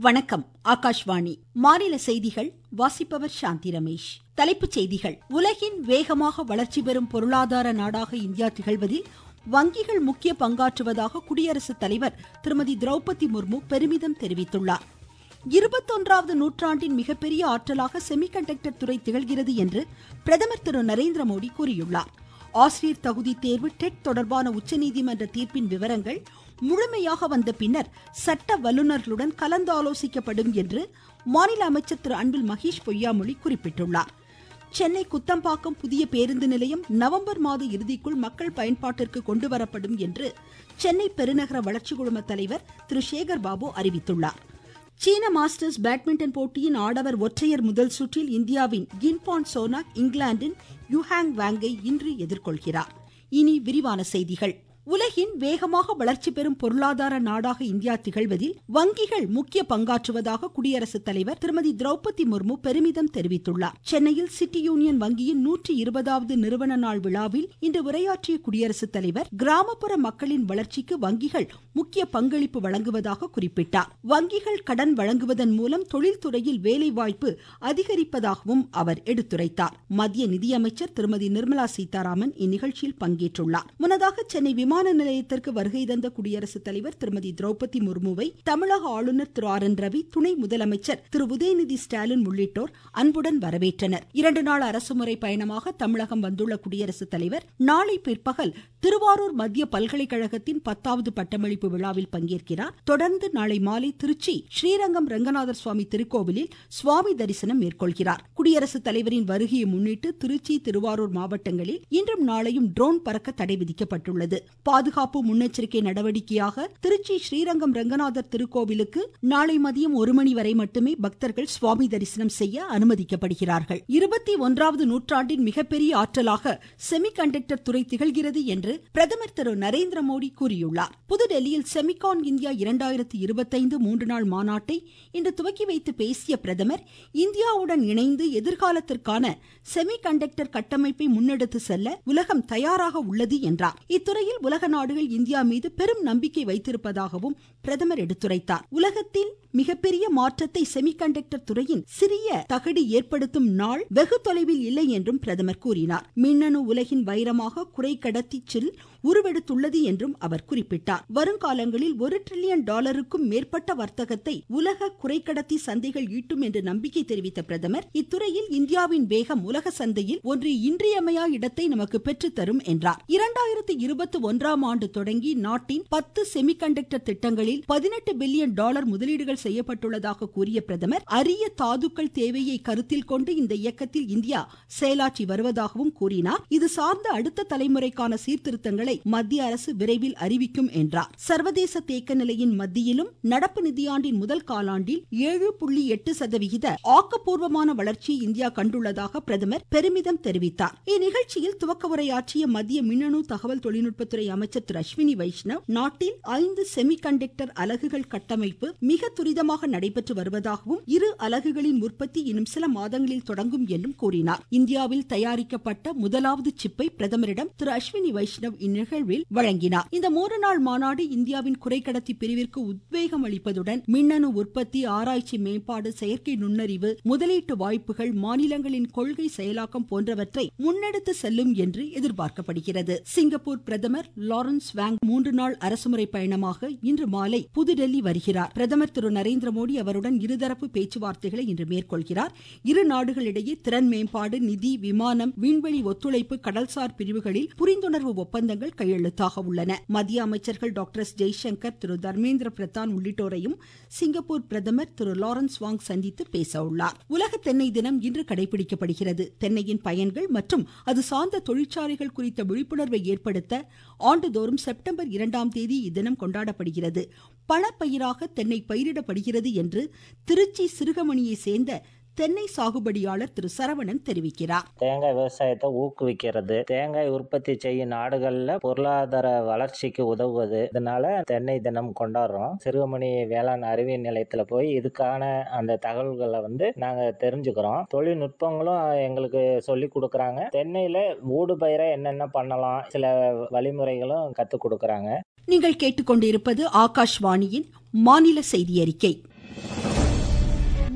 வணக்கம் ஆகாஷ்வாணி மாநில செய்திகள் வாசிப்பவர் சாந்தி ரமேஷ் தலைப்புச் செய்திகள் உலகின் வேகமாக வளர்ச்சி பெறும் பொருளாதார நாடாக இந்தியா திகழ்வதில் வங்கிகள் முக்கிய பங்காற்றுவதாக குடியரசுத் தலைவர் திருமதி திரௌபதி முர்மு பெருமிதம் தெரிவித்துள்ளார் இருபத்தொன்றாவது நூற்றாண்டின் மிகப்பெரிய ஆற்றலாக செமிகண்டக்டர் துறை திகழ்கிறது என்று பிரதமர் திரு நரேந்திர மோடி கூறியுள்ளார் ஆசிரியர் தகுதி தேர்வு டெட் தொடர்பான உச்சநீதிமன்ற தீர்ப்பின் விவரங்கள் முழுமையாக வந்த பின்னர் சட்ட வல்லுநர்களுடன் கலந்தாலோசிக்கப்படும் என்று மாநில அமைச்சர் திரு அன்பில் மகேஷ் பொய்யாமொழி குறிப்பிட்டுள்ளார் சென்னை குத்தம்பாக்கம் புதிய பேருந்து நிலையம் நவம்பர் மாத இறுதிக்குள் மக்கள் பயன்பாட்டிற்கு கொண்டுவரப்படும் என்று சென்னை பெருநகர வளர்ச்சி குழும தலைவர் திரு சேகர் பாபு அறிவித்துள்ளார் சீன மாஸ்டர்ஸ் பேட்மிண்டன் போட்டியின் ஆடவர் ஒற்றையர் முதல் சுற்றில் இந்தியாவின் கின்பான் சோனாக் இங்கிலாந்தின் யுஹாங் வாங்கை இன்று எதிர்கொள்கிறார் இனி விரிவான செய்திகள் உலகின் வேகமாக வளர்ச்சி பெறும் பொருளாதார நாடாக இந்தியா திகழ்வதில் வங்கிகள் முக்கிய பங்காற்றுவதாக குடியரசுத் தலைவர் திருமதி திரௌபதி முர்மு பெருமிதம் தெரிவித்துள்ளார் சென்னையில் சிட்டி யூனியன் வங்கியின் நூற்றி இருபதாவது நிறுவன நாள் விழாவில் இன்று உரையாற்றிய குடியரசுத் தலைவர் கிராமப்புற மக்களின் வளர்ச்சிக்கு வங்கிகள் முக்கிய பங்களிப்பு வழங்குவதாக குறிப்பிட்டார் வங்கிகள் கடன் வழங்குவதன் மூலம் தொழில்துறையில் வேலைவாய்ப்பு அதிகரிப்பதாகவும் அவர் எடுத்துரைத்தார் மத்திய நிதியமைச்சர் திருமதி நிர்மலா சீதாராமன் இந்நிகழ்ச்சியில் பங்கேற்றுள்ளார் முன்னதாக சென்னை விமான நிலையத்திற்கு வருகை தந்த குடியரசுத் தலைவர் திருமதி திரௌபதி முர்முவை தமிழக ஆளுநர் திரு ஆர் என் ரவி துணை முதலமைச்சர் திரு உதயநிதி ஸ்டாலின் உள்ளிட்டோர் அன்புடன் வரவேற்றனர் இரண்டு நாள் அரசுமுறை பயணமாக தமிழகம் வந்துள்ள குடியரசுத் தலைவர் நாளை பிற்பகல் திருவாரூர் மத்திய பல்கலைக்கழகத்தின் பத்தாவது பட்டமளிப்பு விழாவில் பங்கேற்கிறார் தொடர்ந்து நாளை மாலை திருச்சி ஸ்ரீரங்கம் ரங்கநாதர் சுவாமி திருக்கோவிலில் சுவாமி தரிசனம் மேற்கொள்கிறார் குடியரசுத் தலைவரின் வருகையை முன்னிட்டு திருச்சி திருவாரூர் மாவட்டங்களில் இன்றும் நாளையும் ட்ரோன் பறக்க தடை விதிக்கப்பட்டுள்ளது பாதுகாப்பு முன்னெச்சரிக்கை நடவடிக்கையாக திருச்சி ஸ்ரீரங்கம் ரங்கநாதர் திருக்கோவிலுக்கு நாளை மதியம் ஒரு மணி வரை மட்டுமே பக்தர்கள் சுவாமி தரிசனம் செய்ய அனுமதிக்கப்படுகிறார்கள் இருபத்தி ஒன்றாவது நூற்றாண்டின் மிகப்பெரிய ஆற்றலாக செமிகண்டக்டர் துறை திகழ்கிறது என்று பிரதமர் திரு நரேந்திர மோடி கூறியுள்ளார் புதுடெல்லியில் செமிகான் இந்தியா இரண்டாயிரத்தி இருபத்தைந்து மூன்று நாள் மாநாட்டை இன்று துவக்கி வைத்து பேசிய பிரதமர் இந்தியாவுடன் இணைந்து எதிர்காலத்திற்கான செமிகண்டக்டர் கட்டமைப்பை முன்னெடுத்து செல்ல உலகம் தயாராக உள்ளது என்றார் இத்துறையில் உலக நாடுகள் இந்தியா மீது பெரும் நம்பிக்கை வைத்திருப்பதாகவும் பிரதமர் எடுத்துரைத்தார் உலகத்தில் மிகப்பெரிய மாற்றத்தை செமிகண்டக்டர் துறையின் சிறிய தகடு ஏற்படுத்தும் நாள் வெகு தொலைவில் இல்லை என்றும் பிரதமர் கூறினார் மின்னணு உலகின் வைரமாக குறை கடத்தி சில் உருவெடுத்துள்ளது என்றும் அவர் குறிப்பிட்டார் வருங்காலங்களில் ஒரு டிரில்லியன் டாலருக்கும் மேற்பட்ட வர்த்தகத்தை உலக குறைக்கடத்தி சந்தைகள் ஈட்டும் என்று நம்பிக்கை தெரிவித்த பிரதமர் இத்துறையில் இந்தியாவின் வேகம் உலக சந்தையில் ஒன்று இன்றியமையா இடத்தை நமக்கு பெற்றுத்தரும் என்றார் இரண்டாயிரத்தி இருபத்தி ஒன்றாம் ஆண்டு தொடங்கி நாட்டின் பத்து செமிகண்டக்டர் திட்டங்களில் பதினெட்டு பில்லியன் டாலர் முதலீடுகள் செய்யப்பட்டுள்ளதாக கூறிய பிரதமர் அரிய தாதுக்கள் தேவையை கருத்தில் கொண்டு இந்த இயக்கத்தில் இந்தியா செயலாற்றி வருவதாகவும் கூறினார் இது சார்ந்த அடுத்த தலைமுறைக்கான சீர்திருத்தங்களை மத்திய அரசு விரைவில் அறிவிக்கும் என்றார் சர்வதேச தேக்க நிலையின் மத்தியிலும் நடப்பு நிதியாண்டின் முதல் காலாண்டில் ஏழு புள்ளி எட்டு சதவிகித ஆக்கப்பூர்வமான வளர்ச்சியை இந்தியா கண்டுள்ளதாக பிரதமர் பெருமிதம் தெரிவித்தார் இந்நிகழ்ச்சியில் துவக்க உரையாற்றிய மத்திய மின்னணு தகவல் தொழில்நுட்பத்துறை அமைச்சர் திரு அஸ்வினி வைஷ்ணவ் நாட்டில் ஐந்து செமிகண்டக்டர் அலகுகள் கட்டமைப்பு மிக துரிதமாக நடைபெற்று வருவதாகவும் இரு அலகுகளின் உற்பத்தி இன்னும் சில மாதங்களில் தொடங்கும் என்றும் கூறினார் இந்தியாவில் தயாரிக்கப்பட்ட முதலாவது சிப்பை பிரதமரிடம் திரு அஸ்வினி வைஷ்ணவ் இந்நிகழ்வில் வழங்கினார் இந்த மூன்று நாள் மாநாடு இந்தியாவின் குறைக்கடத்தி பிரிவிற்கு உத்வேகம் அளிப்பதுடன் மின்னணு உற்பத்தி ஆராய்ச்சி மேம்பாடு செயற்கை நுண்ணறிவு முதலீட்டு வாய்ப்புகள் மாநிலங்களின் கொள்கை செயலாக்கம் போன்றவற்றை முன்னெடுத்து செல்லும் என்று எதிர்பார்க்கப்படுகிறது சிங்கப்பூர் பிரதமர் லாரன்ஸ் வாங் மூன்று நாள் அரசுமுறை பயணமாக இன்று மாலை புதுடெல்லி வருகிறார் பிரதமர் திரு நரேந்திர மோடி அவருடன் இருதரப்பு பேச்சுவார்த்தைகளை இன்று மேற்கொள்கிறார் இரு நாடுகளிடையே திறன் மேம்பாடு நிதி விமானம் விண்வெளி ஒத்துழைப்பு கடல்சார் பிரிவுகளில் புரிந்துணர்வு ஒப்பந்தங்கள் கையெழுத்தாக உள்ளன மத்திய அமைச்சர்கள் டாக்டர் எஸ் ஜெய்சங்கர் திரு தர்மேந்திர பிரதான் உள்ளிட்டோரையும் சிங்கப்பூர் பிரதமர் திரு லாரன்ஸ் வாங் சந்தித்து பேச உள்ளார் உலக தென்னை தினம் இன்று கடைபிடிக்கப்படுகிறது தென்னையின் பயன்கள் மற்றும் அது சார்ந்த தொழிற்சாலைகள் குறித்த விழிப்புணர்வை ஏற்படுத்த ஆண்டுதோறும் செப்டம்பர் இரண்டாம் தேதி இத்தினம் கொண்டாடப்படுகிறது பணப்பயிராக தென்னை பயிரிடப்படுகிறது என்று திருச்சி சிறுகமணியை சேர்ந்த தென்னை சாகுபடியாளர் திரு சரவணன் தெரிவிக்கிறார் தேங்காய் விவசாயத்தை ஊக்குவிக்கிறது தேங்காய் உற்பத்தி செய்யும் நாடுகள்ல பொருளாதார வளர்ச்சிக்கு உதவுவது இதனால தென்னை தினம் கொண்டாடுறோம் சிறுகமணி வேளாண் அறிவியல் நிலையத்துல போய் இதுக்கான அந்த தகவல்களை வந்து நாங்க தெரிஞ்சுக்கிறோம் தொழில்நுட்பங்களும் எங்களுக்கு சொல்லி கொடுக்கறாங்க தென்னையில ஊடு பயிரை என்னென்ன பண்ணலாம் சில வழிமுறைகளும் கத்துக் கொடுக்கறாங்க நீங்கள் கேட்டுக்கொண்டிருப்பது ஆகாஷ்வாணியின் மாநில செய்தி அறிக்கை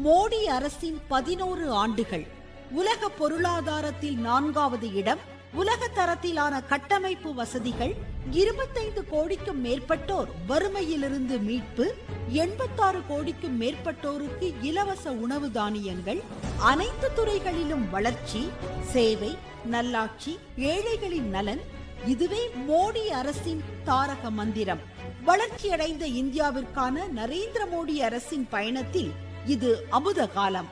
மோடி அரசின் பதினோரு ஆண்டுகள் உலக பொருளாதாரத்தில் நான்காவது இடம் உலக தரத்திலான கட்டமைப்பு வசதிகள் இருபத்தைந்து கோடிக்கும் மேற்பட்டோர் வறுமையிலிருந்து மீட்பு எண்பத்தாறு கோடிக்கும் மேற்பட்டோருக்கு இலவச உணவு தானியங்கள் அனைத்து துறைகளிலும் வளர்ச்சி சேவை நல்லாட்சி ஏழைகளின் நலன் இதுவே மோடி அரசின் தாரக மந்திரம் வளர்ச்சியடைந்த இந்தியாவிற்கான நரேந்திர மோடி அரசின் பயணத்தில் இது அமுத காலம்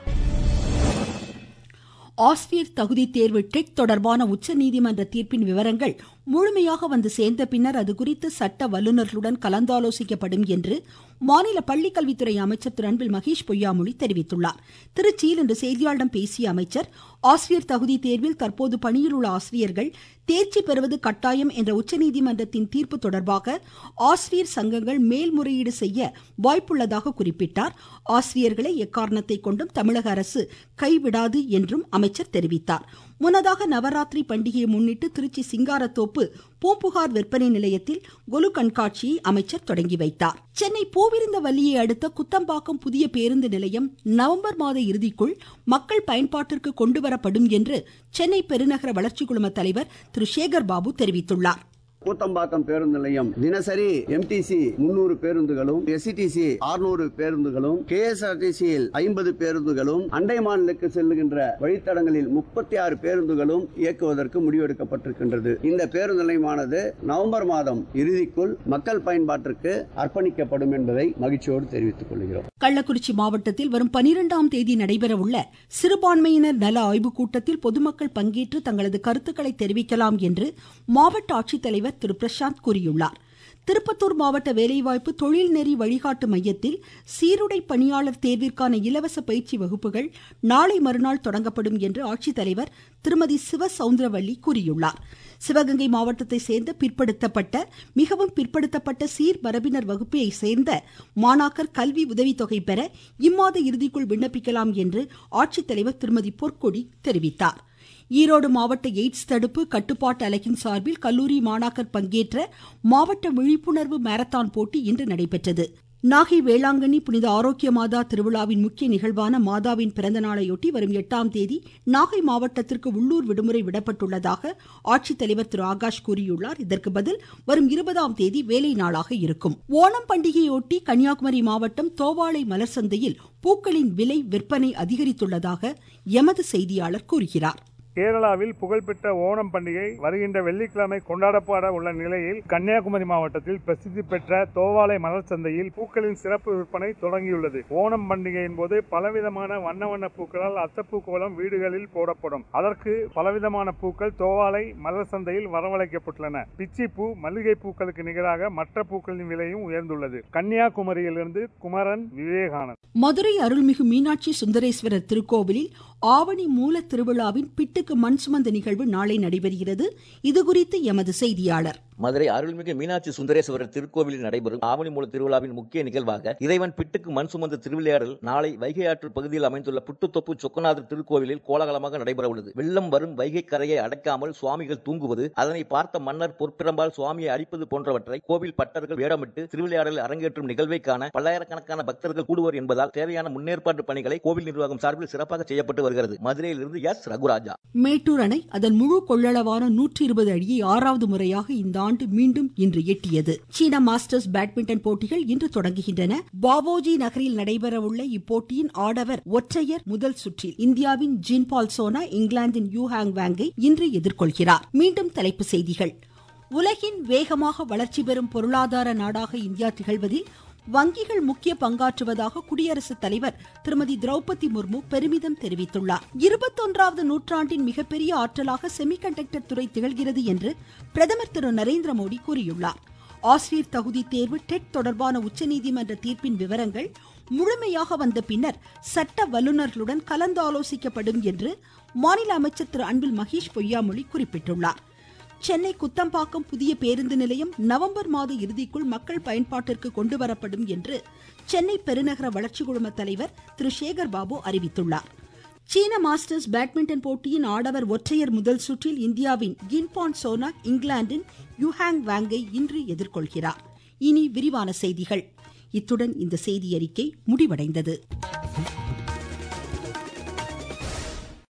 ஆசிரியர் தகுதி தேர்வு டெட் தொடர்பான உச்சநீதிமன்ற தீர்ப்பின் விவரங்கள் முழுமையாக வந்து சேர்ந்த பின்னர் அது குறித்து சட்ட வல்லுநர்களுடன் கலந்தாலோசிக்கப்படும் என்று மாநில பள்ளிக்கல்வித்துறை அமைச்சர் திரு அன்பில் மகேஷ் பொய்யாமொழி தெரிவித்துள்ளார் திருச்சியில் இன்று செய்தியாளர்களிடம் பேசிய அமைச்சர் ஆசிரியர் தகுதி தேர்வில் தற்போது பணியில் உள்ள ஆசிரியர்கள் தேர்ச்சி பெறுவது கட்டாயம் என்ற உச்சநீதிமன்றத்தின் தீர்ப்பு தொடர்பாக ஆசிரியர் சங்கங்கள் மேல்முறையீடு செய்ய வாய்ப்புள்ளதாக குறிப்பிட்டார் ஆசிரியர்களை எக்காரணத்தை கொண்டும் தமிழக அரசு கைவிடாது என்றும் அமைச்சர் தெரிவித்தார் முன்னதாக நவராத்திரி பண்டிகையை முன்னிட்டு திருச்சி சிங்காரத்தோப்பு பூம்புகார் விற்பனை நிலையத்தில் கொலு கண்காட்சியை அமைச்சர் தொடங்கி வைத்தார் சென்னை பூவிருந்தவல்லியை அடுத்த குத்தம்பாக்கம் புதிய பேருந்து நிலையம் நவம்பர் மாத இறுதிக்குள் மக்கள் பயன்பாட்டிற்கு கொண்டுவரப்படும் என்று சென்னை பெருநகர வளர்ச்சி குழும தலைவர் திரு சேகர் பாபு தெரிவித்துள்ளார் கூத்தம்பாக்கம் பேருந்து நிலையம் தினசரி எம்டிசி முன்னூறு பேருந்துகளும் எஸ்சிடிசி அறுநூறு பேருந்துகளும் கேஎஸ்ஆர்டிசியில் ஐம்பது பேருந்துகளும் அண்டை மாநிலக்கு செல்லுகின்ற வழித்தடங்களில் முப்பத்தி ஆறு பேருந்துகளும் இயக்குவதற்கு முடிவெடுக்கப்பட்டிருக்கின்றது இந்த பேருந்து நிலையமானது நவம்பர் மாதம் இறுதிக்குள் மக்கள் பயன்பாட்டிற்கு அர்ப்பணிக்கப்படும் என்பதை மகிழ்ச்சியோடு தெரிவித்துக் கொள்கிறோம் கள்ளக்குறிச்சி மாவட்டத்தில் வரும் பனிரெண்டாம் தேதி நடைபெறவுள்ள சிறுபான்மையினர் நல ஆய்வுக் கூட்டத்தில் பொதுமக்கள் பங்கேற்று தங்களது கருத்துக்களை தெரிவிக்கலாம் என்று மாவட்ட ஆட்சித்தலைவர் திரு பிரசாந்த் கூறியுள்ளார் திருப்பத்தூர் மாவட்ட வேலைவாய்ப்பு தொழில் நெறி வழிகாட்டு மையத்தில் சீருடை பணியாளர் தேர்விற்கான இலவச பயிற்சி வகுப்புகள் நாளை மறுநாள் தொடங்கப்படும் என்று ஆட்சித்தலைவர் திருமதி சிவ சவுந்தரவள்ளி கூறியுள்ளார் சிவகங்கை மாவட்டத்தை சேர்ந்த பிற்படுத்தப்பட்ட மிகவும் பிற்படுத்தப்பட்ட சீர்மரபினர் வகுப்பை சேர்ந்த மாணாக்கர் கல்வி உதவித்தொகை பெற இம்மாத இறுதிக்குள் விண்ணப்பிக்கலாம் என்று ஆட்சித்தலைவர் திருமதி பொற்கொடி தெரிவித்தார் ஈரோடு மாவட்ட எய்ட்ஸ் தடுப்பு கட்டுப்பாட்டு அலகின் சார்பில் கல்லூரி மாணாக்கர் பங்கேற்ற மாவட்ட விழிப்புணர்வு மாரத்தான் போட்டி இன்று நடைபெற்றது நாகை வேளாங்கண்ணி புனித ஆரோக்கிய மாதா திருவிழாவின் முக்கிய நிகழ்வான மாதாவின் பிறந்த நாளையொட்டி வரும் எட்டாம் தேதி நாகை மாவட்டத்திற்கு உள்ளூர் விடுமுறை விடப்பட்டுள்ளதாக ஆட்சித்தலைவர் திரு ஆகாஷ் கூறியுள்ளார் இதற்கு பதில் வரும் இருபதாம் தேதி வேலை நாளாக இருக்கும் ஓணம் பண்டிகையொட்டி கன்னியாகுமரி மாவட்டம் தோவாளை மலர் சந்தையில் பூக்களின் விலை விற்பனை அதிகரித்துள்ளதாக எமது செய்தியாளர் கூறுகிறார் கேரளாவில் புகழ்பெற்ற ஓணம் பண்டிகை வருகின்ற வெள்ளிக்கிழமை கொண்டாடப்பட உள்ள நிலையில் கன்னியாகுமரி மாவட்டத்தில் பிரசித்தி பெற்ற தோவாலை மலர் சந்தையில் பூக்களின் சிறப்பு விற்பனை தொடங்கியுள்ளது ஓணம் பண்டிகையின் போது பலவிதமான வண்ண வண்ண பூக்களால் அத்தப்பூ கோலம் வீடுகளில் போடப்படும் அதற்கு பலவிதமான பூக்கள் தோவாலை மலர் சந்தையில் வரவழைக்கப்பட்டுள்ளன பிச்சி பூ மல்லிகை பூக்களுக்கு நிகராக மற்ற பூக்களின் விலையும் உயர்ந்துள்ளது கன்னியாகுமரியிலிருந்து குமரன் விவேகானந்த் மதுரை அருள்மிகு மீனாட்சி சுந்தரேஸ்வரர் திருக்கோவிலில் ஆவணி மூல திருவிழாவின் பிட்டுக்கு மண் சுமந்த நிகழ்வு நாளை நடைபெறுகிறது இதுகுறித்து எமது செய்தியாளர் மதுரை அருள்மிகு மீனாட்சி சுந்தரேஸ்வரர் திருக்கோவிலில் நடைபெறும் ஆவணி மூல திருவிழாவின் முக்கிய நிகழ்வாக இறைவன் பிட்டுக்கு மண் சுமந்த திருவிளையாடல் நாளை வைகை ஆற்று பகுதியில் அமைந்துள்ள புட்டுத்தொப்பு சொக்கநாதர் திருக்கோவிலில் கோலாகலமாக நடைபெற உள்ளது வெள்ளம் வரும் வைகை கரையை அடைக்காமல் சுவாமிகள் தூங்குவது அதனை பார்த்த மன்னர் பொற்பிரம்பால் சுவாமியை அடிப்பது போன்றவற்றை கோவில் பட்டர்கள் வேடமிட்டு திருவிளையாடலில் அரங்கேற்றும் நிகழ்வை காண பல்லாயிரக்கணக்கான பக்தர்கள் கூடுவர் என்பதால் தேவையான முன்னேற்பாட்டு பணிகளை கோவில் நிர்வாகம் சார்பில் சிறப்பாக செய்யப்பட்டு வருகிறது மதுரையிலிருந்து எஸ் ரகுராஜா மேட்டூர் அணை அதன் முழு கொள்ளளவான நூற்றி இருபது அடியை ஆறாவது முறையாக இந்த ஆண்டு மீண்டும் இன்று எட்டியது சீன மாஸ்டர்ஸ் பேட்மிண்டன் போட்டிகள் இன்று தொடங்குகின்றன பாபோஜி நகரில் நடைபெறவுள்ள இப்போட்டியின் ஆடவர் ஒற்றையர் முதல் சுற்றில் இந்தியாவின் ஜின் பால் சோனா இங்கிலாந்தின் யூ ஹாங் வாங்கை இன்று எதிர்கொள்கிறார் மீண்டும் தலைப்பு செய்திகள் உலகின் வேகமாக வளர்ச்சி பெறும் பொருளாதார நாடாக இந்தியா திகழ்வதில் வங்கிகள் முக்கிய பங்காற்றுவதாக குடியரசுத் தலைவர் திருமதி திரௌபதி முர்மு பெருமிதம் தெரிவித்துள்ளார் இருபத்தொன்றாவது நூற்றாண்டின் மிகப்பெரிய ஆற்றலாக செமிகண்டக்டர் துறை திகழ்கிறது என்று பிரதமர் திரு நரேந்திர மோடி கூறியுள்ளார் ஆசிரியர் தகுதி தேர்வு டெட் தொடர்பான உச்சநீதிமன்ற தீர்ப்பின் விவரங்கள் முழுமையாக வந்த பின்னர் சட்ட வல்லுநர்களுடன் கலந்தாலோசிக்கப்படும் என்று மாநில அமைச்சர் திரு அன்பில் மகேஷ் பொய்யாமொழி குறிப்பிட்டுள்ளார் சென்னை குத்தம்பாக்கம் புதிய பேருந்து நிலையம் நவம்பர் மாத இறுதிக்குள் மக்கள் பயன்பாட்டிற்கு கொண்டுவரப்படும் என்று சென்னை பெருநகர வளர்ச்சி குழும தலைவர் திரு சேகர் பாபு அறிவித்துள்ளார் சீன மாஸ்டர்ஸ் பேட்மிண்டன் போட்டியின் ஆடவர் ஒற்றையர் முதல் சுற்றில் இந்தியாவின் கின்பான் சோனா இங்கிலாந்தின் யுஹாங் வாங்கை இன்று எதிர்கொள்கிறார் இனி விரிவான செய்திகள் இத்துடன் இந்த செய்தியறிக்கை முடிவடைந்தது